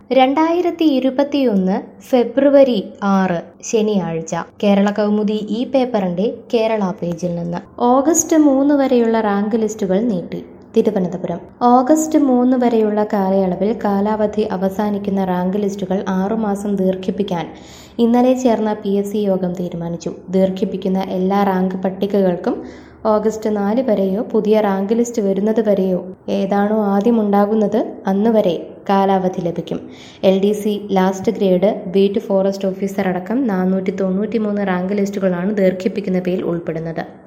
രണ്ടായിരത്തി ഇരുപത്തിയൊന്ന് ഫെബ്രുവരി ആറ് ശനിയാഴ്ച കേരള കൗമുദി ഈ പേപ്പറിന്റെ കേരള പേജിൽ നിന്ന് ഓഗസ്റ്റ് മൂന്ന് വരെയുള്ള റാങ്ക് ലിസ്റ്റുകൾ നീട്ടി തിരുവനന്തപുരം ഓഗസ്റ്റ് മൂന്ന് വരെയുള്ള കാലയളവിൽ കാലാവധി അവസാനിക്കുന്ന റാങ്ക് ലിസ്റ്റുകൾ ആറുമാസം ദീർഘിപ്പിക്കാൻ ഇന്നലെ ചേർന്ന പി എസ് സി യോഗം തീരുമാനിച്ചു ദീർഘിപ്പിക്കുന്ന എല്ലാ റാങ്ക് പട്ടികകൾക്കും ഓഗസ്റ്റ് നാല് വരെയോ പുതിയ റാങ്ക് ലിസ്റ്റ് വരുന്നത് വരെയോ ഏതാണോ ആദ്യം ഉണ്ടാകുന്നത് അന്ന് വരെ കാലാവധി ലഭിക്കും L D C last grade beat forest officer അടക്കം നാനൂറ്റി തൊണ്ണൂറ്റി മൂന്ന് റാങ്ക് ലിസ്റ്റുകളാണ് ദീർഘിപ്പിക്കുന്ന പേരിൽ ഉൾപ്പെടുന്നത്